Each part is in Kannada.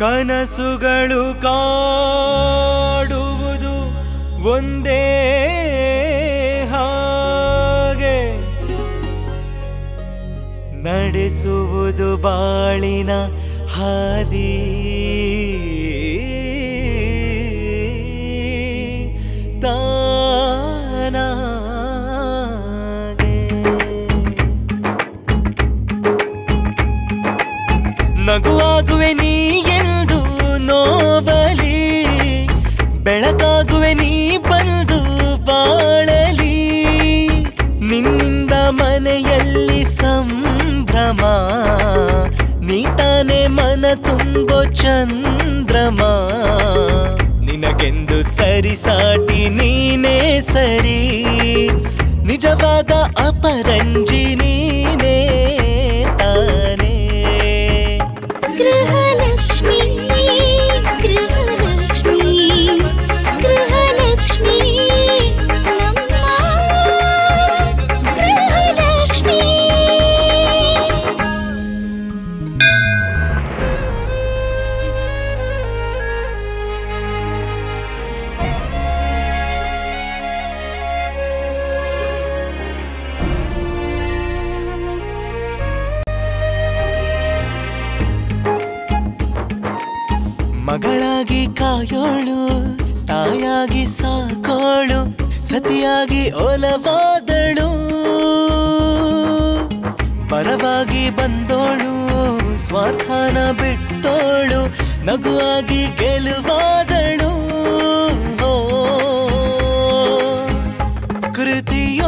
ಕನಸುಗಳು ಕಾಡುವುದು ಒಂದೇ ಹಾಗೆ ನಡೆಸುವುದು ಬಾಳಿನ ಹಾದಿ ತಾನಾಗೆ ನಗುವಾಗುವೆ ನೀ ಎಂದು ನೋವಲಿ ಬೆಳಕಾಗುವೆ ನೀ ಬಂದು ಬಾಳಲಿ ನಿನ್ನಿಂದ ಮನೆಯಲ್ಲಿ ಸಂಭ್ರಮ ನೀ ತಾನೇ ಮನ ತುಂಬೋ ಚಂದ್ರಮ ನಿನಗೆಂದು ಸರಿಸಾಟಿ ನೀನೇ ಸರಿ ನಿಜವಾದ ಅಪರಂಜಿ ನೀನೇ ತಾನೇ ಗೃಹಲಕ್ಷ್ಮೀ ಗೃಹಲಕ್ಷ್ಮೀ ಗೃಹಲಕ್ಷ್ಮೀ ನಮ್ಮ ಗೃಹಲಕ್ಷ್ಮೀ ಮಗಳಾಗಿ ಕಾಯೋಳು ತಾಯಾಗಿ ಸಾಕೋಳು ಸತಿಯಾಗಿ ಒಲವಾದಳು ಪರವಾಗಿ ಬಂದೋಳು ಸ್ವಾರ್ಥನ ಬಿಟ್ಟೋಳು ನಗುವಾಗಿ ಗೆಲುವಾದಳು ಹೋ. ಕೃತಿಯೋ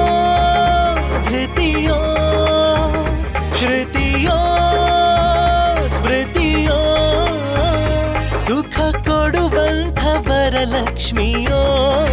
ಧೃತಿಯೋ ಶ್ರುತಿಯೋ ಸ್ಮೃತಿಯೋ ಸುಖ ಕೊಡುವಂಥ ವರಲಕ್ಷ್ಮಿಯೋ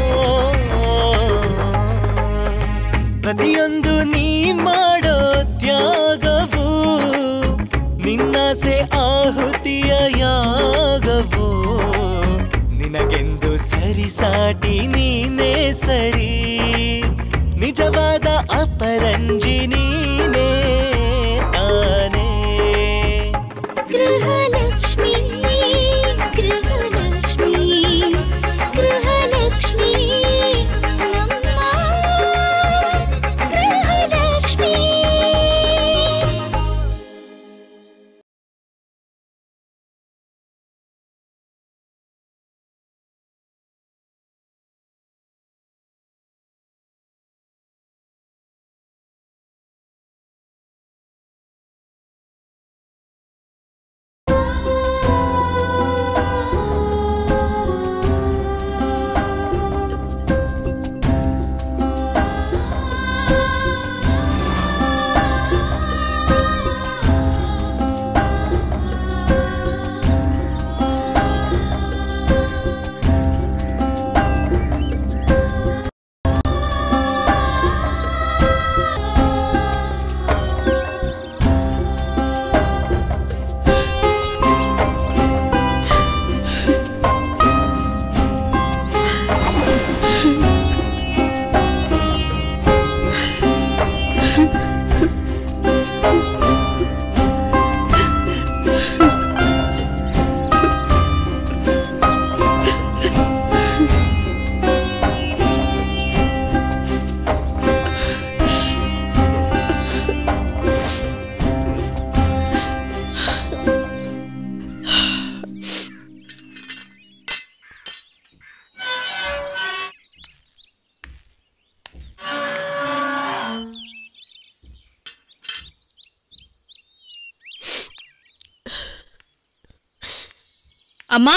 ಪ್ರತಿಯೊಂದು ನೀ ಮಾಡೋ ತ್ಯಾಗವು ನಿನ್ನಾಸೆ ಆಹುತಿಯ ಯಾಗವು ನಿನಗೆಂದು ಸರಿಸಾಟಿ ನೀನೇ ಸರಿ ನಿಜವಾದ ಅಪರಂಜಿ ನೀನೇ ತಾನೇ ಗೃಹಲಕ್ಷ್ಮೀ ಗೃಹಲಕ್ಷ್ಮೀ ಗೃಹಲಕ್ಷ್ಮೀ ನಮ್ಮ ಗೃಹಲಕ್ಷ್ಮೀ ಅಮ್ಮ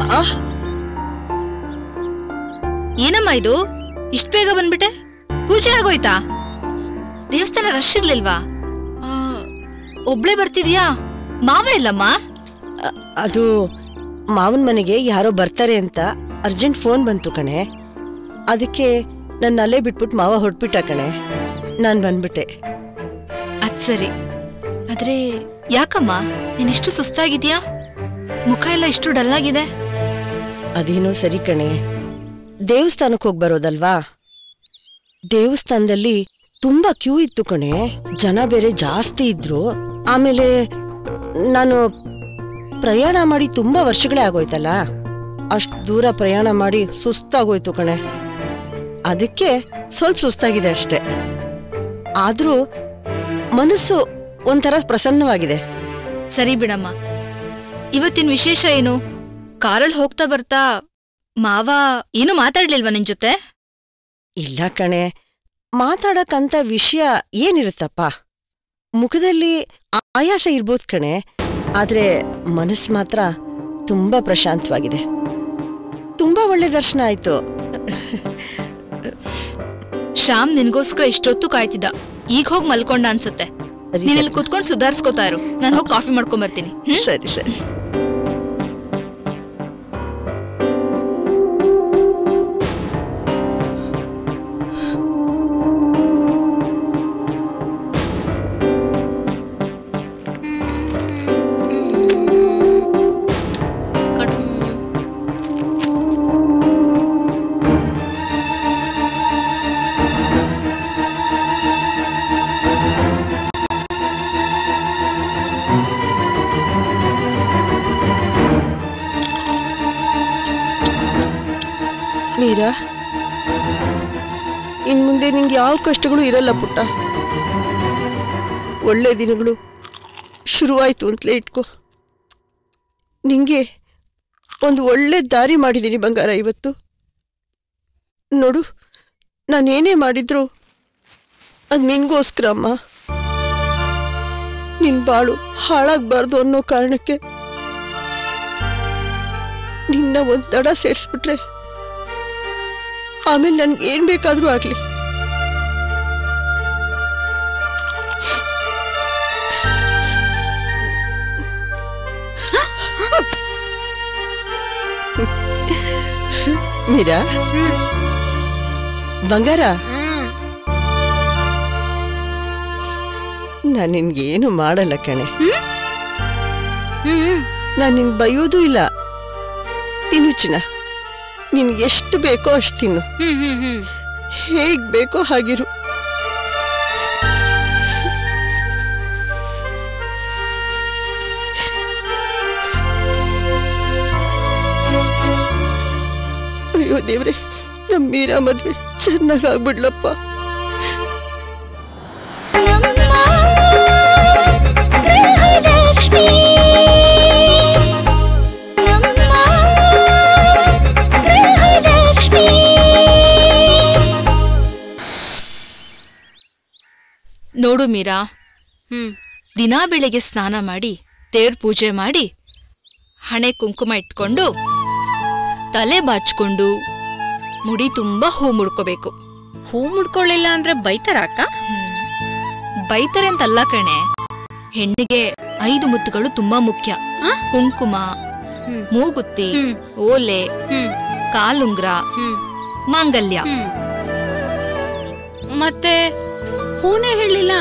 ಏನಮ್ಮ ಇದು ಇಷ್ಟ ಬೇಗ ಬಂದ್ಬಿಟ್ಟೆ ಪೂಜೆ ಆಗೋಯ್ತಾ ದೇವಸ್ಥಾನ ರಶ್ ಇರ್ಲಿಲ್ವಾ ಆ, ಒಬ್ಳೇ ಬರ್ತಿದ್ಯಾ ಮಾವ ಇಲ್ಲಮ್ಮ ಅ- ಅದು ಮಾವನ ಮನೆಗೆ ಯಾರೋ ಬರ್ತಾರೆ ಅಂತ ಅರ್ಜೆಂಟ್ ಫೋನ್ ಬಂತು ಕಣೆ ಅದಕ್ಕೆ ನನ್ನ ಅಲ್ಲೇ ಬಿಟ್ಬಿಟ್ಟು ಮಾವ ಹೊಟ್ಬಿಟ್ಟ ಕಣೆ ನಾನು ಬಂದ್ಬಿಟ್ಟೆ ಅದ್ ಸರಿ ಆದ್ರೆ ಯಾಕಮ್ಮ ನೀನಿಷ್ಟು ಸುಸ್ತಾಗಿದ್ಯಾ ಮುಖ ಎಲ್ಲ ಇಷ್ಟು ಡಲ್ ಆಗಿದೆ ಅದೇನೋ ಸರಿ ಕಣೆ ದೇವಸ್ಥಾನಕ್ಕೆ ಹೋಗಿ ಬರೋದಲ್ವಾ ದೇವಸ್ಥಾನದಲ್ಲಿ ತುಂಬಾ ಕ್ಯೂ ಇತ್ತು ಕಣೆ ಜನ ಬೇರೆ ಜಾಸ್ತಿ ಇದ್ರು ಆಮೇಲೆ ನಾನು ಪ್ರಯಾಣ ಮಾಡಿ ತುಂಬಾ ವರ್ಷಗಳೇ ಆಗೋಯ್ತಲ್ಲ ಅಷ್ಟು ದೂರ ಪ್ರಯಾಣ ಮಾಡಿ ಸುಸ್ತಾಗೋಯ್ತು ಕಣೆ ಅದಕ್ಕೆ ಸ್ವಲ್ಪ ಸುಸ್ತಾಗಿದೆ ಅಷ್ಟೆ ಆದ್ರೂ ಮನಸ್ಸು ಒಂಥರ ಪ್ರಸನ್ನವಾಗಿದೆ ಸರಿ ಬಿಡಮ್ಮ ಇವತ್ತಿನ ವಿಶೇಷ ಏನು ಕಾರಲ್ಲಿ ಹೋಗ್ತಾ ಬರ್ತಾ ಮಾವ ಏನು ಮಾತಾಡ್ಲಿಲ್ವಾ ನಿನ್ ಜೊತೆ ಇಲ್ಲ ಕಣೆ ಮಾತಾಡಕ್ಕಂತ ವಿಷಯ ಏನಿರುತ್ತಪ್ಪ ಮುಖದಲ್ಲಿ ಆ- ಆಯಾಸ ಇರ್ಬೋದು ಕಣೆ ಆದ್ರೆ ಮನಸ್ಸು ಮಾತ್ರ ತುಂಬಾ ಪ್ರಶಾಂತವಾಗಿದೆ ತುಂಬಾ ಒಳ್ಳೆ ದರ್ಶನ ಆಯ್ತು ಶ್ಯಾಮ್ ನಿನ್ಗೋಸ್ಕರ ಇಷ್ಟೊತ್ತು ಕಾಯ್ತಿದ್ದ ಈಗ ಹೋಗ್ ಮಲ್ಕೊಂಡ ಅನ್ಸುತ್ತೆ ಸರಿ, ನೀನ್ ಸರಿ. ಇಲ್ಲಿ ಕುತ್ಕೊಂಡ್ ಸುಧಾರ್ಸ್ಕೋತಾ ಇರು ನಾನು ಹೋಗಿ ಕಾಫಿ ಮಾಡ್ಕೊಂಡ್ ಬರ್ತೀನಿ ಹ್ಮ್? ಸರಿ ಸರಿ ಮೀರಾ ಇನ್ ಮುಂದೆ ನಿಂಗೆ ಯಾವ ಕಷ್ಟಗಳು ಇರಲ್ಲ ಪುಟ್ಟ ಒಳ್ಳೆ ದಿನಗಳು ಶುರುವಾಯ್ತು ಅಂತಲೇ ಇಟ್ಕೋ ನಿಂಗೆ ಒಂದು ಒಳ್ಳೆ ದಾರಿ ಮಾಡಿದ್ದೀನಿ ಬಂಗಾರ ಇವತ್ತು ನೋಡು ನಾನೇನೇ ಮಾಡಿದ್ರು ಅದು ನಿನ್ಗೋಸ್ಕರ ಅಮ್ಮ ನಿನ್ ಬಾಳು ಹಾಳಾಗ್ಬಾರ್ದು ಅನ್ನೋ ಕಾರಣಕ್ಕೆ ನಿನ್ನ ಒಂದ್ ತಡ ಸೇರಿಸ್ಬಿಟ್ರೆ ಆಮೇಲೆ ನನ್ಗೆ ಏನ್ ಬೇಕಾದ್ರೂ ಆಗ್ಲಿ ಮೀರಾ ಬಂಗಾರ ನಾನು ನಿನ್ಗೇನು ಮಾಡಲ್ಲ ಕಣೆ ನಾನು ನಿನ್ ಬೈಯೋದು ಇಲ್ಲ ತಿನ್ನು ಚಿನ್ನ ನಿನ್ಗೆ ಎಷ್ಟು ಬೇಕೋ ಅಷ್ಟು ತಿನ್ನು ಹೇಗ್ ಬೇಕೋ ಹಾಗಿರು ಅಯ್ಯೋ ದೇವ್ರೆ ನಮ್ಮ ಮೀರಾ ಮದ್ವೆ ಚೆನ್ನಾಗಾಗ್ಬಿಡ್ಲಪ್ಪ ನಮ್ಮ ಗೃಹಲಕ್ಷ್ಮಿ ನಮ್ಮ ಗೃಹಲಕ್ಷ್ಮಿ ನೋಡು ಮೀರಾ ದಿನಾ ಬೆಳಿಗ್ಗೆ ಸ್ನಾನ ಮಾಡಿ ದೇವ್ರ ಪೂಜೆ ಮಾಡಿ ಹಣೆ ಕುಂಕುಮ ಇಟ್ಕೊಂಡು ತಲೆ ಬಾಚ್ಕೊಂಡು ಮುಡಿ ತುಂಬಾ ಹೂ ಮುಡ್ಕೋಬೇಕು ಹೂ ಮುಡ್ಕೊಳ್ಳಿಲ್ಲ ಅಂದ್ರೆ ಬೈತಾರ ಅಕ್ಕ ಬೈತಾರೆ ಅಂತಲ್ಲ ಕಣೆ ಹೆಣ್ಣಿಗೆ ಐದು ಮುತ್ತುಗಳು ತುಂಬಾ ಮುಖ್ಯ ಆ? ಕುಂಕುಮ ಹ್ಮ್. ಮೂಗುತ್ತಿ ಹ್ಮ್. ಓಲೆ ಹ್ಮ್ ಕಾಲುಂಗ್ರ ಹ್ಮ್ ಮಾಂಗಲ್ಯ ಹ್ಮ್ ಮತ್ತೆ ಹೂನೇ ಹೇಳಿಲ್ಲ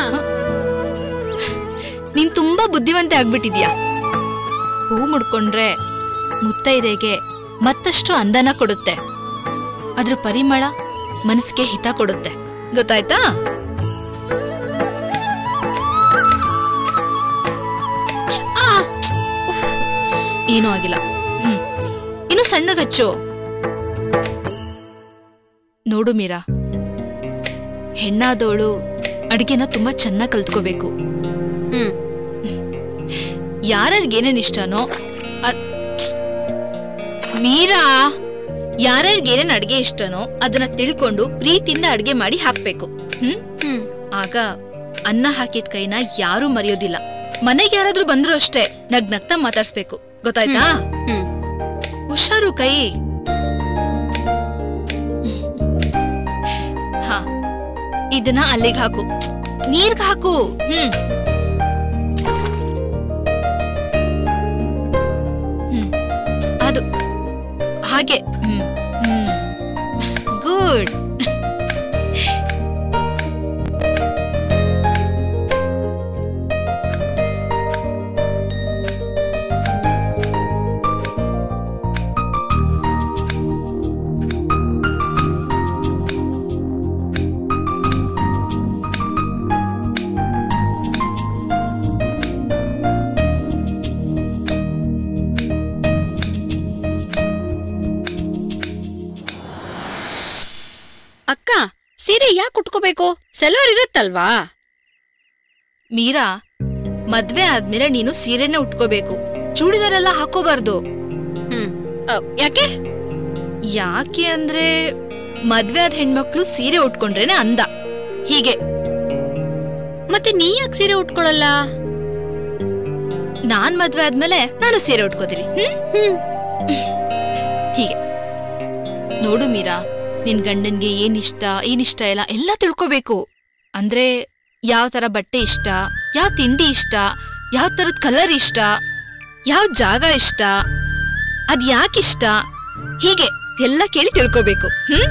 ನೀನ್ ತುಂಬಾ ಬುದ್ಧಿವಂತೆ ಆಗ್ಬಿಟ್ಟಿದ್ಯಾ ಹೂ ಮುಡ್ಕೊಂಡ್ರೆ ಮುತ್ತೈದೆಗೆ ಮತ್ತಷ್ಟು ಅಂದನ ಕೊಡುತ್ತೆ ಅದ್ರ ಪರಿಮಳ ಮನಸ್ಸಿಗೆ ಹಿತ ಕೊಡುತ್ತೆ ಗೊತ್ತಾಯ್ತಾ ಆ! ಉಫ್. ಏನೂ ಆಗಿಲ್ಲ ಹ್ಮ್ ಇನ್ನು ಸಣ್ಣಗಚ್ಚು ನೋಡು ಮೀರಾ ಹೆಣ್ಣಾದವಳು ಅಡಿಗೆನ ತುಂಬಾ ಚೆನ್ನಾಗಿ ಕಲ್ತ್ಕೋಬೇಕು ಹ್ಮ್ ಯಾರ್ಯಾರಿಗೆ ಏನೇನ್ ಇಷ್ಟನೋ ಅದ್- ಮೀರಾ ಯಾರ್ಯಾರಿಗೆ ಏನೇನ್ ಅಡ್ಗೆ ಇಷ್ಟನೋ ಅದನ್ನ ತಿಳ್ಕೊಂಡು ಪ್ರೀತಿಯಿಂದ ಅಡ್ಗೆ ಮಾಡಿ ಹಾಕ್ಬೇಕು ಹ್ಮ್ ಹ್ಮ್ ಆಗ ಅನ್ನ ಹಾಕಿದ ಕೈನ ಯಾರೂ ಮರೆಯೋದಿಲ್ಲ ಮನೆಗೆ ಯಾರಾದ್ರೂ ಬಂದ್ರು ಅಷ್ಟೇ ನಗ್ ನಗ್ತಾ ಮಾತಾಡ್ಸ್ಬೇಕು ಗೊತ್ತಾಯ್ತಾ ಹ್ಮ್ ಹುಷಾರು ಕೈ ಹಾ ಇದನ್ನ ಅಲ್ಲಿಗೆ ಹಾಕು ನೀರ್ಗ್ ಹಾಕು ಹ್ಮ್ ಹ್ಮ್ ಅದು ಹಾಗೆ ಹ್ಮ್ ಹ್ಮ್ ಗುಡ್ ಯಾಕೆ ಉಟ್ಕೋಬೇಕು ಸೆಲ್ವಾರ್ ಇರುತ್ತಲ್ವಾ ಮೀರಾ ಮದ್ವೆ ಆದ್ಮೇಲೆ ನೀನು ಸೀರೆನೆ ಉಟ್ಕೋಬೇಕು ಚೂಡಿದಾರೆಲ್ಲ ಹಾಕೋಬಾರ್ದು ಹ್ಮ್ ಅ, ಯಾಕೆ ಯಾಕೆ ಅಂದ್ರೆ ಮದ್ವೆ ಆದ ಹೆಣ್ಮಕ್ಳು ಸೀರೆ ಉಟ್ಕೊಂಡ್ರೇನೆ ಅಂದ ಹೀಗೆ ಮತ್ತೆ ನೀ ಯಾಕೆ ಸೀರೆ ಉಟ್ಕೊಳಲ್ಲ ನಾನ್ ಮದ್ವೆ ಆದ್ಮೇಲೆ ನಾನು ಸೀರೆ ಉಟ್ಕೋತೀನಿ ಹ್ಮ್ ಹ್ಮ್ ಹೀಗೆ ನೋಡು ಮೀರಾ ನಿನ್ ಗಂಡನ್ಗೆ ಏನ್ ಇಷ್ಟ ಏನ್ ಇಷ್ಟ ಇಲ್ಲ ಎಲ್ಲ ತಿಳ್ಕೊಬೇಕು ಅಂದ್ರೆ ಯಾವ ತರ ಬಟ್ಟೆ ಇಷ್ಟ ಯಾವ ತಿಂಡಿ ಇಷ್ಟ ಯಾವ ತರದ್ ಕಲರ್ ಇಷ್ಟ ಯಾವ ಜಾಗ ಇಷ್ಟ ಅದ್ ಯಾಕಿಷ್ಟ ಹೀಗೆ ಎಲ್ಲ ಕೇಳಿ ತಿಳ್ಕೊಬೇಕು ಹ್ಮ್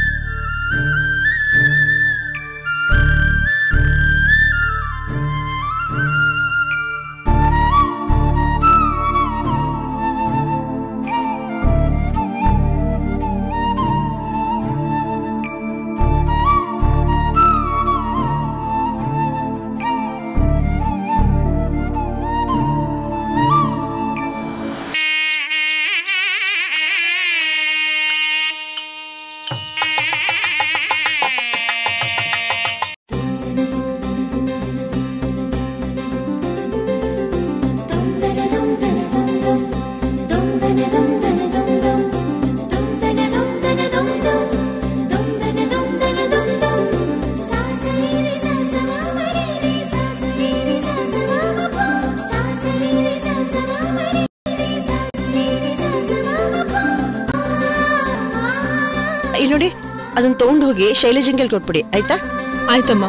ಇಲ್ಲಿ ನೋಡಿ ಅದನ್ನ ತಗೊಂಡು ಹೋಗಿ ಶೈಲಜಂಗೆಲ್ ಕೊಟ್ಬಿಡಿ ಆಯ್ತಾ ಆಯ್ತಮ್ಮ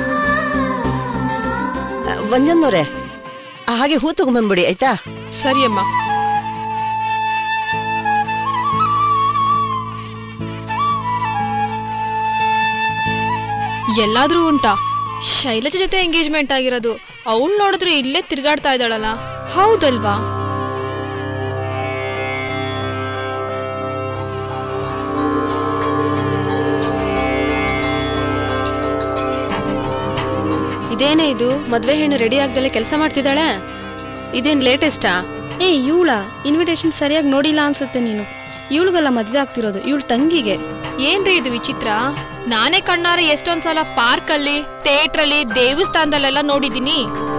ವಂಜನ್ನೋರೆ ಹಾಗೆ ಹೂ ತಗೊಂಬಂದ್ಬಿಡಿ ಆಯ್ತಾ ಸರಿ ಅಮ್ಮ ಎಲ್ಲಾದ್ರೂ ಉಂಟಾ ಶೈಲಜ ಜೊತೆ ಎಂಗೇಜ್ಮೆಂಟ್ ಆಗಿರೋದು ಅವಳು ನೋಡಿದ್ರೆ ಇಲ್ಲೇ ತಿರ್ಗಾಡ್ತಾ ಇದ್ದಾಳಲ್ಲ ಹೌದಲ್ವಾ ಇದೇನೇ ಇದು ಮದ್ವೆ ಹೆಣ್ಣು ರೆಡಿ ಆಗ್ದಲೆ ಕೆಲಸ ಮಾಡ್ತಿದ್ದಾಳೆ ಇದೇನ್ ಲೇಟೆಸ್ಟಾ ಏ ಇವಳ ಇನ್ವಿಟೇಷನ್ ಸರಿಯಾಗಿ ನೋಡಿಲ್ಲ ಅನ್ಸುತ್ತೆ ನೀನು ಇವಳಿಗೆಲ್ಲ ಮದ್ವೆ ಆಗ್ತಿರೋದು ಇವಳ ತಂಗಿಗೆ ಏನ್ರಿ ಇದು ವಿಚಿತ್ರ ನಾನೇ ಕಣ್ಣಾರೆ ಎಷ್ಟೊಂದ್ ಸಲ ಪಾರ್ಕ್ ಅಲ್ಲಿ ಥಿಯೇಟರ್ ಅಲ್ಲಿ ದೇವಸ್ಥಾನದಲ್ಲೆಲ್ಲ ನೋಡಿದೀನಿ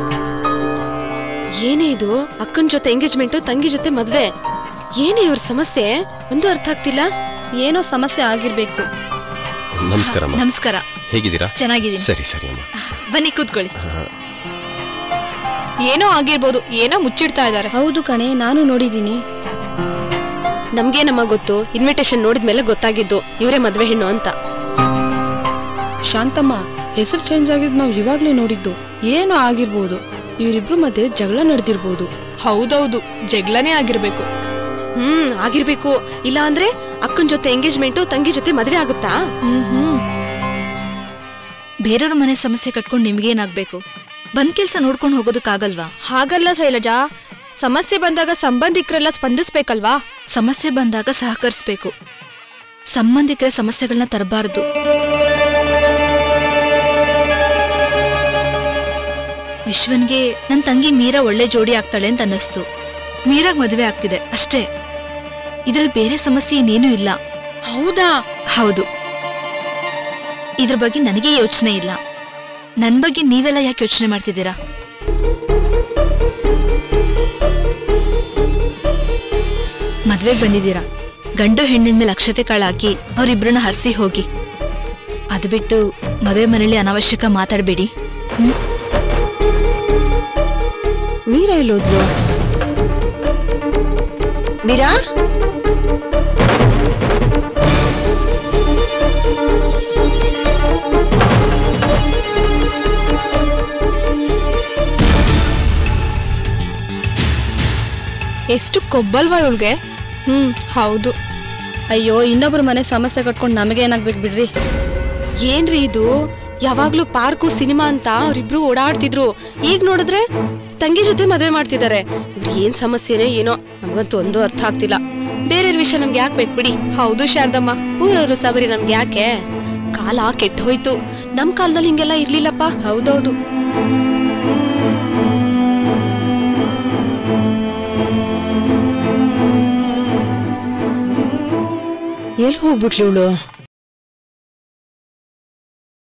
ಏನೇ ಇದು ಅಕ್ಕನ ಜೊತೆ ಎಂಗೇಜ್ಮೆಂಟು ತಂಗಿ ಜೊತೆ ಮದ್ವೆ ಏನೇ ಇವ್ರ ಸಮಸ್ಯೆ ಒಂದು ಅರ್ಥ ಆಗ್ತಿಲ್ಲ ಏನೋ ಸಮಸ್ಯೆ ಆಗಿರ್ಬೇಕು ನಮಸ್ಕಾರಮ್ಮ ನಮಸ್ಕಾರ ಹೇಗಿದ್ದೀರಾ ಚೆನ್ನಾಗಿದ್ದೀನಿ ಸರಿ ಸರಿ ಅಮ್ಮ ಬನ್ನಿ ಕೂತ್ಕೊಳ್ಳಿ ಏನೋ ಆಗಿರ್ಬೋದು ಏನೋ ಮುಚ್ಚಿಡ್ತಾ ಇದ್ದಾರೆ ಹೌದು ಕಣೆ ನಾನು ನೋಡಿದ್ದೀನಿ ನಮ್ಗೇನಮ್ಮ ಗೊತ್ತು ಇನ್ವಿಟೇಷನ್ ನೋಡಿದ್ಮೇಲೆ ಗೊತ್ತಾಗಿದ್ದು ಇವರೇ ಮದ್ವೆ ಹೆಣ್ಣು ಅಂತ ಶಾಂತಮ್ಮ ಹೆಸರು ಚೇಂಜ್ ಆಗಿದ್ ನಾವು ಇವಾಗ್ಲೇ ನೋಡಿದ್ದು ಏನೋ ಆಗಿರ್ಬೋದು ಇವರಿಬ್ರು ಮಧ್ಯೆ ಜಗಳ ನಡೆದಿರ್ಬೋದು ಹೌದೌದು ಜಗಳನೇ ಆಗಿರ್ಬೇಕು ಹ್ಮ್ ಆಗಿರ್ಬೇಕು ಇಲ್ಲ ಅಂದ್ರೆ ಅಕ್ಕನ ಜೊತೆ ಎಂಗೇಜ್ಮೆಂಟು ತಂಗಿ ಜೊತೆ ಮದ್ವೆ ಆಗುತ್ತಾ ಹ್ಮ್ ಹ್ಮ್ ಬೇರೆಯವ್ರ ಮನೆ ಸಮಸ್ಯೆ ಕಟ್ಕೊಂಡು ನಿಮ್ಗೇನಾಗ್ಬೇಕು ಬಂದ್ ಕೆಲ್ಸ ನೋಡ್ಕೊಂಡು ಹೋಗೋದಕ್ಕಾಗಲ್ವಾ ಹಾಗಲ್ಲ ಶೈಲಜಾ ಸಮಸ್ಯೆ ಬಂದಾಗ ಸಂಬಂಧಿಕರೆಲ್ಲ ಸ್ಪಂದಿಸ್ಬೇಕಲ್ವಾ ಸಮಸ್ಯೆ ಬಂದಾಗ ಸಹಕರಿಸ್ಬೇಕು ಸಂಬಂಧಿಕರ ಸಮಸ್ಯೆಗಳನ್ನ ತರಬಾರದು ವಿಶ್ವನ್ಗೆ ನನ್ ತಂಗಿ ಮೀರಾ ಒಳ್ಳೆ ಜೋಡಿ ಆಗ್ತಾಳೆ ಅಂತ ಅನ್ನಿಸ್ತು ಮೀರಾಗ್ ಮದುವೆ ಆಗ್ತಿದೆ ಅಷ್ಟೇ ಇದ್ರಲ್ಲಿ ಬೇರೆ ಸಮಸ್ಯೆ ಇನ್ನೇನೂ ಇಲ್ಲ ಹೌದಾ ಹೌದು ಇದ್ರ ಬಗ್ಗೆ ನನಗೆ ಯೋಚನೆ ಇಲ್ಲ ನನ್ ಬಗ್ಗೆ ನೀವೆಲ್ಲ ಯಾಕೆ ಯೋಚನೆ ಮಾಡ್ತಿದ್ದೀರಾ ಮದ್ವೆಗ್ ಬಂದಿದ್ದೀರಾ ಗಂಡು ಹೆಣ್ಣಿನ ಮೇಲೆ ಅಕ್ಷತೆ ಕಾಳು ಹಾಕಿ ಅವ್ರಿಬ್ರನ್ನ ಹಸಿ ಹೋಗಿ ಅದು ಬಿಟ್ಟು ಮದುವೆ ಮನೇಲಿ ಅನಾವಶ್ಯಕ ಮಾತಾಡಬೇಡಿ ಹ್ಮ್ ಮೀರಾ ಎಲ್ಲೋದ್ಲು ಮೀರಾ ಎಷ್ಟು ಕೊಬ್ಬಲ್ವಾ ಇವಳಿಗೆ ಹ್ಮ್ ಹೌದು ಅಯ್ಯೋ ಇನ್ನೊಬ್ರ ಮನೆ ಸಮಸ್ಯೆ ಕಟ್ಕೊಂಡು ನಮಗೆ ಏನಾಗ್ಬೇಕು ಬಿಡ್ರಿ ಏನ್ರಿ ಇದು ಯಾವಾಗ್ಲೂ ಪಾರ್ಕು ಸಿನಿಮಾ ಅಂತ ಅವ್ರಿಬ್ರು ಓಡಾಡ್ತಿದ್ರು ಈಗ ನೋಡಿದ್ರೆ ತಂಗಿ ಜೊತೆ ಮದ್ವೆ ಮಾಡ್ತಿದ್ದಾರೆ ಇವ್ರಿಗೆ ಏನ್ ಸಮಸ್ಯೆನೋ ಏನೋ ನಮ್ಗಂತೂ ಒಂದು ಅರ್ಥ ಆಗ್ತಿಲ್ಲ ಬೇರೆ ವಿಷಯ ನಮ್ಗೆ ಯಾಕೆ ಬೇಕು ಬಿಡಿ ಹೌದು ಶಾರದಮ್ಮ ಊರವರು ಸಬರಿ ನಮ್ಗೆ ಯಾಕೆ ಕಾಲ ಕೆಟ್ಟು ಹೋಯ್ತು ನಮ್ ಕಾಲದಲ್ಲಿ ಹಿಂಗೆಲ್ಲ ಇರ್ಲಿಲ್ಲಪ್ಪ ಹೌದೌದು ಎಲ್ಲಿ ಹೋಗ್ಬಿಟ್ಲು ಇವಳು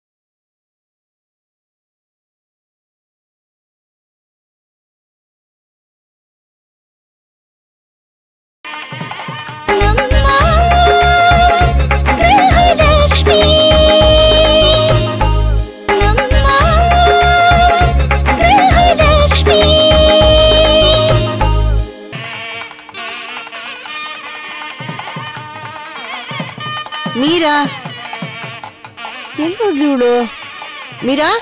ಎಲ್ಲೋದ್ಲು ಇವಳು ಮೀರಾ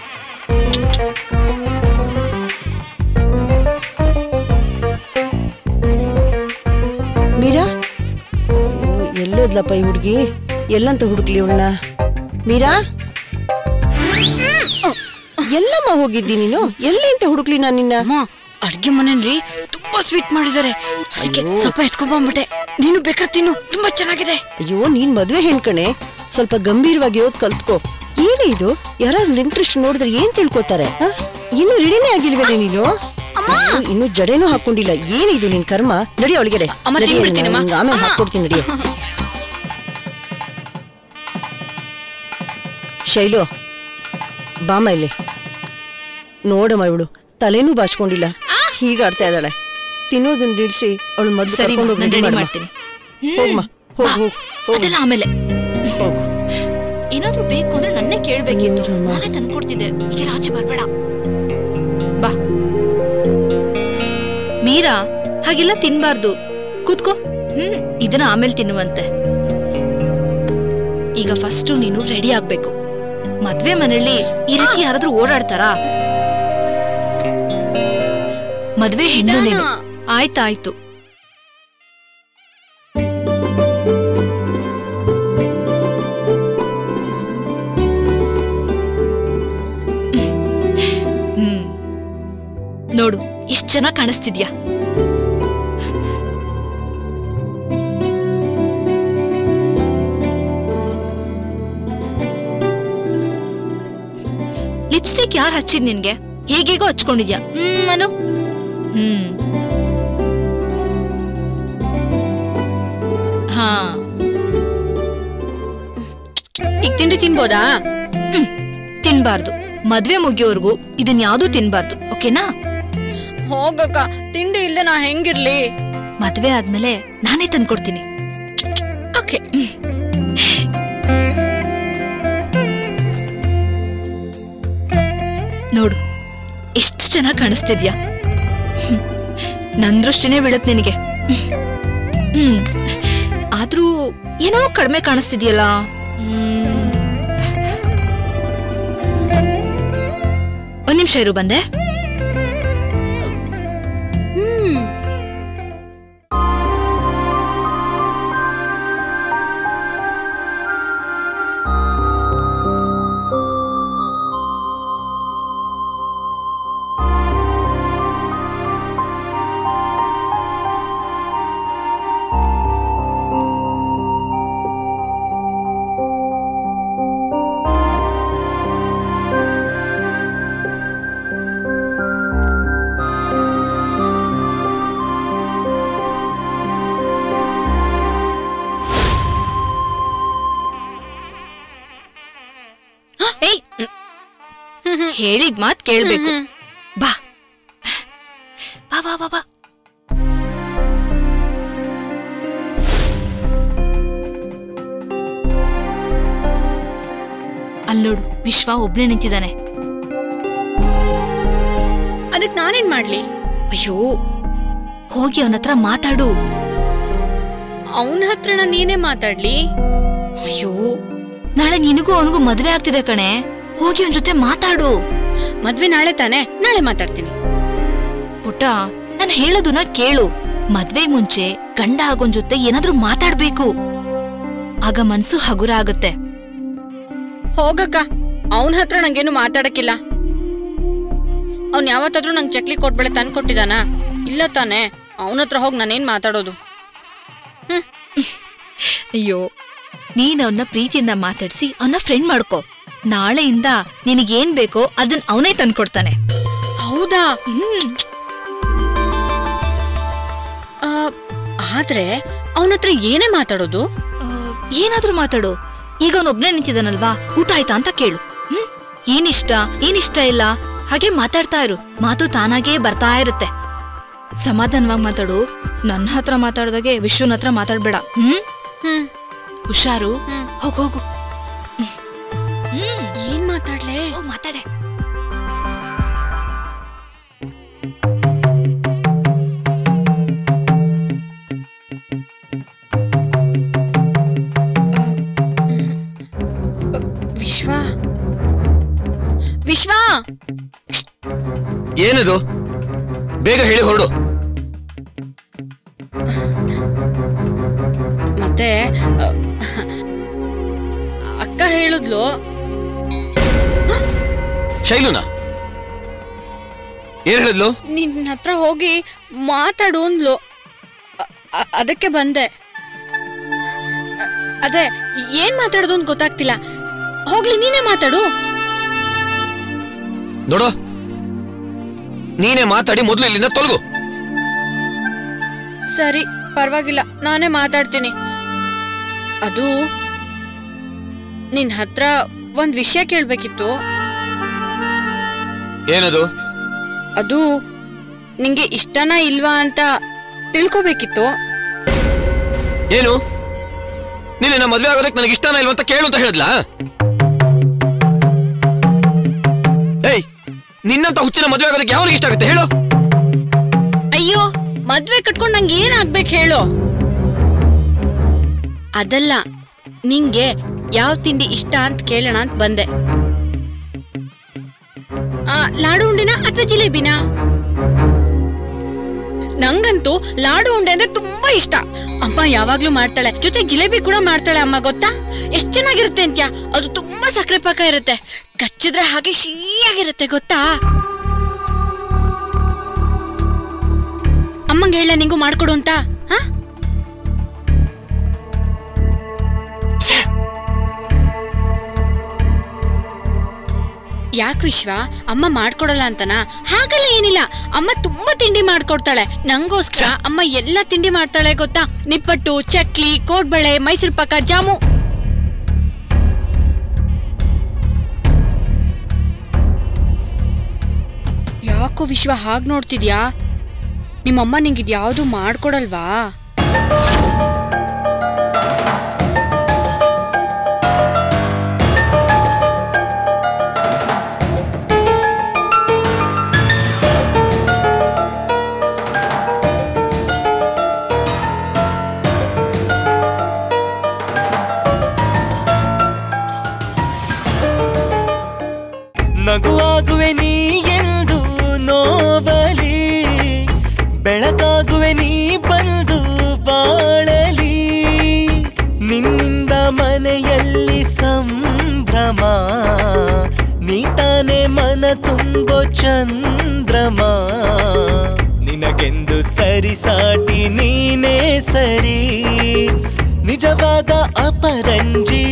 ಮೀರಾ ಓ, ಎಲ್ಲೋದ್ಲಪ್ಪ ಈ ಹುಡುಗಿ ಎಲ್ಲಂತ ಹುಡುಕ್ಲಿ ಇವಳನ್ನ ಮೀರಾ ಎಲ್ಲಮ್ಮ ಹೋಗಿದ್ದಿ ನೀನು ಎಲ್ಲಿ ಅಂತ ಹುಡುಕ್ಲಿ ನಾನು ನಿನ್ನ ಅಮ್ಮ ಅಡ್ಗೆ ಮನೇಲಿ ತುಂಬಾ ಸ್ವೀಟ್ ಮಾಡಿದ್ದಾರೆ ಅದಕ್ಕೆ ಸ್ವಲ್ಪ ಎತ್ಕೊಂಡ್ಬಂದ್ಬಿಟ್ಟೆ ನೀನು ಬೇಕಾದ್ರೆ ತಿನ್ನು ತುಂಬಾ ಚೆನ್ನಾಗಿದೆ ಅಯ್ಯೋ ನೀನ್ ಮದ್ವೆ ಹೆಣ್ಕಣೆ ಸ್ವಲ್ಪ ಗಂಭೀರವಾಗಿರೋದ್ ಕಲ್ತ್ಕೋ ಏನೇ ಇದು ಯಾರಾದ್ರೂ ಇಂಟ್ರೆಸ್ಟ್ ನೋಡಿದ್ರೆ ಏನ್ ತಿಳ್ಕೊತಾರೆ ಆ? ಇನ್ನು ರೆಡಿನೇ ಆಗಿಲ್ವೇ ನೀನು ಅಯ್ಯೋ, ಇನ್ನು ಜಡೆನೂ ಹಾಕೊಂಡಿಲ್ಲ ಏನಿದು ನಿನ್ ಕರ್ಮ ನಡಿ ಒಳಗಡೆ ಅಮ್ಮ, ನಡಿ, ತಿನ್ಬಿಡ್ತೀನಿ, ಅಮ್ಮ. ನಿಂಗ್ ಆಮೇಲೆ ಅಮ್ಮ. ಹಾಕೊಡ್ತೀನಿ ನಡಿ ಶೈಲು ಬಾಮ ಇಲ್ಲಿ ನೋಡಮ್ಮ ಇವಳು ತಲೆನೂ ಬಾಚ್ಕೊಂಡಿಲ್ಲ ಹೀಗ ಆಡ್ತಾ ಇದ್ದಾಳೆ ತಿನ್ನೋದನ್ನ ನಿಲ್ಸಿ ಅವಳು ಮೊದ್ಲು ಸರಿ ಕರ್ಕೊಂಡು ಹೋಗಿ ನಾನು ready ರೆಡಿ ಮಾಡಮ್ಮ. ಮಾಡ್ತೀನಿ ಹೋಗ್ಮ ಹೋಗ್ ಹೋಗ್ ಹೋಗ್ ಅದೆಲ್ಲ ಆಮೇಲೆ ಹೋಗು ಏನಾದ್ರೂ ಬೇಕು ಅಂದ್ರೆ ನನ್ನೇ ಕೇಳ್ಬೇಕಿತ್ತು ಅಯ್ಯೋ, ರಾಮ. ನಾನೇ ತಂದ್ಕೊಡ್ತಿದ್ದೆ ಈಗ ಆಚೆ ಬರ್ಬೇಡ ಬಾ ಮೀರಾ ಹಾಗೆಲ್ಲ ತಿನ್ಬಾರ್ದು ಕೂತ್ಕೋ ಹ್ಮ್ ಇದನ್ನ ಆಮೇಲೆ ತಿನ್ನುವಂತೆ ಈಗ ಫಸ್ಟ್ ನೀನು ರೆಡಿ ಆಗ್ಬೇಕು ಮದ್ವೆ ಮನೆಯಲ್ಲಿ ಈ ರೀತಿ ಯಾರಾದ್ರೂ ಓಡಾಡ್ತಾರಾ ಮದ್ವೆ ಹೆಣ್ಣು ನೀನು ಆಯ್ತಾಯ್ತು ಹ್ಮ್ ನೋಡು ಎಷ್ಟ್ ಚೆನ್ನಾಗ್ ಕಾಣಿಸ್ತಿದ್ಯಾ ಲಿಪ್ಸ್ಟಿಕ್ ಯಾರು ಹಚ್ಚಿದ್ ನಿನ್ಗೆ ಹೇಗೇಗೋ ಹಚ್ಕೊಂಡಿದ್ಯಾ ಹ್ಮ್ ಅನು ಹ್ಮ್ ಹಾ ಈಗ ತಿಂಡಿ ತಿನ್ಬೋದಾ ಹ್ಮ್. ತಿನ್ಬಾರ್ದು ಮದ್ವೆ ಮುಗಿಯೋರ್ಗು ಇದನ್ ಯಾವ್ದೂ ತಿನ್ಬಾರ್ದು ಓಕೆನಾ ಹೋಗಕ್ಕ ತಿಂಡಿ ಇಲ್ದೆ ನಾ ಹೆಂಗಿರ್ಲಿ ಮದ್ವೆ ಆದ್ಮೇಲೆ ನಾನೇ ತಂದ್ಕೊಡ್ತೀನಿ ಓಕೆ ನೋಡು ಎಷ್ಟು ಚೆನ್ನಾಗಿ ಕಾಣಿಸ್ತಿದ್ಯಾ ಹ್ಮ್. ನನ್ ದೃಷ್ಟಿನೇ ಬೀಳತ್ ನಿನಗೆ ಹ್ಮ್ ಆದ್ರೂ ಏನೋ ಕಡಿಮೆ ಕಾಣಿಸ್ತಿದ್ಯಲ್ಲ ಹ್ಮ್. ಒಂದ್ ನಿಮಿಷ ಇರು ಬಂದೆ ಏಯ್ ಹೇಳಿದ್ ಮಾತ್ ಕೇಳ್ಬೇಕು ಬಾ ಬಾ ಬಾ ಬಾ ಬಾ ಅಲ್ಲೋಡು ವಿಶ್ವ ಒಬ್ನೇ ನಿಂತಿದ್ದಾನೆ ಅದಕ್ ನಾನೇನ್ ಮಾಡ್ಲಿ ಅಯ್ಯೋ ಹೋಗಿ ಅವನ ಹತ್ರ ಮಾತಾಡು ಅವನ ಹತ್ರನ ನೀನೇ ಮಾತಾಡ್ಲಿ ಅಯ್ಯೋ ನಾಳೆ ನಿನಗೂ ಅವನಿಗೂ ಮದ್ವೆ ಆಗ್ತಿದೆ ಕಣೆ ಹೋಗಿ ಅವನ ಜೊತೆ ಮಾತಾಡು ಮದ್ವೆ ನಾಳೆ ತಾನೆ ನಾಳೆ ಮಾತಾಡ್ತೀನಿ ಪುಟ್ಟ ನಾನು ಹೇಳೋದನ್ನ ಕೇಳು ಮದ್ವೆ ಮುಂಚೆ ಗಂಡ ಆಗೋನ್ ಜೊತೆ ಏನಾದ್ರೂ ಮಾತಾಡ್ಬೇಕು ಆಗ ಮನ್ಸು ಹಗುರ ಆಗುತ್ತೆ ಹೋಗಕ್ಕ ಅವನ ಹತ್ರ ನಂಗೇನು ಮಾತಾಡಕ್ಕಿಲ್ಲ ಅವ್ನ್ ಯಾವತ್ತಾದ್ರೂ ನಂಗೆ ಚಕ್ಲಿ ಕೊಟ್ಬೇಳೆ ತಂದ್ ಕೊಟ್ಟಿದಾನ ಇಲ್ಲ ತಾನೆ ಅವನ ಹತ್ರ ಹೋಗಿ ನಾನೇನ್ ಮಾತಾಡೋದು ಅಯ್ಯೋ ನೀನ್ ಅವನ್ನ ಪ್ರೀತಿಯಿಂದ ಮಾತಾಡ್ಸಿ ಅವನ ಫ್ರೆಂಡ್ ಮಾಡ್ಕೋ ನಾಳೆಯಿಂದ ನಿನಗೇನ್ ಬೇಕೋ ಅದನ್ನ ಅವನೇ ತಂದ್ಕೊಡ್ತಾನೆ ಹೌದಾ ಆ, ಆದ್ರೆ ಅವನ ಹತ್ರ ಏನೇ ಮಾತಾಡೋದು ಆ, ಏನಾದ್ರೂ ಮಾತಾಡು ಈಗ ಅವನೊಬ್ನೇ ನಿಂತಿದ್ದಾನಲ್ವಾ ಊಟ ಆಯ್ತಾ ಅಂತ ಕೇಳು ಹ್ಮ್ ಏನಿಷ್ಟ ಏನಿಷ್ಟ ಇಲ್ಲ ಹಾಗೆ ಮಾತಾಡ್ತಾ ಇರು ಮಾತು ತಾನಾಗೇ ಬರ್ತಾ ಇರುತ್ತೆ ಸಮಾಧಾನವಾಗಿ ಮಾತಾಡು ನನ್ನ ಹತ್ರ ಮಾತಾಡ್ದಾಗೆ ವಿಶ್ವನ ಹತ್ರ ಮಾತಾಡ್ಬೇಡ ಹ್ಮ್ ಹ್ಮ್ ಹುಷಾರು ಹ್ಮ್. ಹೋಗ್ ಹೋಗು ಹ್ಮ್ ಏನ್ ಮಾತಾಡ್ಲೆ ಹೋಗ್ ಮಾತಾಡೆ ಏನದು ಬೇಗ ಹೇಳಿ ಹೊರಡು ಮತ್ತೆ ಅ, ಅಕ್ಕ ಹೇಳಿದ್ಲು ಶೈಲುನಾ ಏನ್ ಹೇಳಿದ್ಲು ನಿನ್ನ ಹತ್ರ ಹೋಗಿ ಮಾತಾಡು ಅಂದ್ಲು ಅ- ಅ- ಅದಕ್ಕೆ ಬಂದೆ ಅ- ಅದೇ ಏನ್ ಮಾತಾಡೋದು ಅಂತ ಗೊತ್ತಾಗ್ತಿಲ್ಲ ಹೋಗ್ಲಿ ನೀನೇ ಮಾತಾಡು ನೋಡು ನೀನೇ ಮಾತಾಡಿ ಮೊದಲು ಇಲ್ಲಿಂದ ತೊಲಗು ಸರಿ ಪರವಾಗಿಲ್ಲ ನಾನೇ ಮಾತಾಡ್ತೀನಿ ಅದು ನಿನ್ ಹತ್ರ ಒಂದ್ ವಿಷಯ ಕೇಳ್ಬೇಕಿತ್ತು ಏನದು ಅದು ನಿಂಗೆ ಇಷ್ಟನಾ ಇಲ್ವಾ ಅಂತ ತಿಳ್ಕೊಬೇಕಿತ್ತು ಏನು ನೀನೆ ನಮ್ಮ ಮದ್ವೆ ಆಗೋದಕ್ಕೆ ನನಗೆ ಇಷ್ಟನ ಇಲ್ವಾ ಅಂತ ಕೇಳು ಅಂತ ಹೇಳಿದ್ಲಾ ಏಯ್ ನಿನ್ನಂತ ಹುಚ್ಚಿನ ಮದ್ವೆ ಆಗೋದಕ್ಕೆ ಯಾವನಿಗೆ ಇಷ್ಟ ಆಗುತ್ತೆ ಹೇಳು ಅಯ್ಯೋ ಮದ್ವೆ ಕಟ್ಕೊಂಡ್ ನಂಗೆ ಏನ್ ಆಗ್ಬೇಕು ಹೇಳು ಅದಲ್ಲ ನಿಂಗೆ ಯಾವ ತಿಂಡಿ ಇಷ್ಟ ಅಂತ ಕೇಳೋಣ ಅಂತ ಬಂದೆ ಆ, ಲಾಡು ಉಂಡೆನಾ ಅಥವಾ ಜಿಲೇಬಿನಾ ನಂಗಂತೂ ಲಾಡು ಉಂಡೆ ಅಂದ್ರೆ ತುಂಬಾ ಇಷ್ಟ ಅಮ್ಮ ಯಾವಾಗ್ಲೂ ಮಾಡ್ತಾಳೆ ಜೊತೆ ಜಿಲೇಬಿ ಕೂಡ ಮಾಡ್ತಾಳೆ ಅಮ್ಮ ಗೊತ್ತಾ ಎಷ್ಟ್ ಚೆನ್ನಾಗಿರುತ್ತೆ ಅಂತ್ಯ ಅದು ತುಂಬಾ ಸಕ್ಕರೆ ಪಾಕ ಇರುತ್ತೆ ಕಚ್ಚಿದ್ರೆ ಹಾಗೆ ಶೀಯಾಗಿರುತ್ತೆ ಗೊತ್ತಾ ಅಮ್ಮಂಗೆ ಹೇಳ ನಿಂಗೂ ಮಾಡ್ಕೊಡು ಅಂತ ಹಾ ಯಾಕ್ ವಿಶ್ವ ಅಮ್ಮ ಮಾಡ್ಕೊಡಲ್ಲ ಅಂತನಾ ಹಾಗಲ್ಲ ಏನಿಲ್ಲ ಅಮ್ಮ ತುಂಬಾ ತಿಂಡಿ ಮಾಡ್ಕೊಡ್ತಾಳೆ ನಂಗೋಸ್ಕರ ಅಮ್ಮ ಎಲ್ಲ ತಿಂಡಿ ಮಾಡ್ತಾಳೆ ಗೊತ್ತಾ ನಿಪ್ಪಟ್ಟು ಚಕ್ಲಿ ಕೋಡ್ಬಳೆ ಮೈಸೂರು ಪಾಕ ಜಾಮು ಯಾಕೋ ವಿಶ್ವ ಹಾಗ್ ನೋಡ್ತಿದ್ಯಾ ನಿಮ್ಮಮ್ಮ ನಿಂಗಿದ್ ಯಾವ್ದು ಮಾಡ್ಕೊಡಲ್ವಾ ನಗುವಾಗುವೆ ನೀ ಎಂದು ನೋವಲಿ ಬೆಳಕಾಗುವೆ ನೀ ಬಂದು ಬಾಳಲಿ ನಿನ್ನಿಂದ ಮನೆಯಲ್ಲಿ ಸಂಭ್ರಮ ನೀ ತಾನೇ ಮನ ತುಂಬೋ ಚಂದ್ರಮ ನಿನಗೆಂದು ಸರಿಸಾಟಿ ನೀನೇ ಸರಿ ನಿಜವಾದ ಅಪರಂಜಿ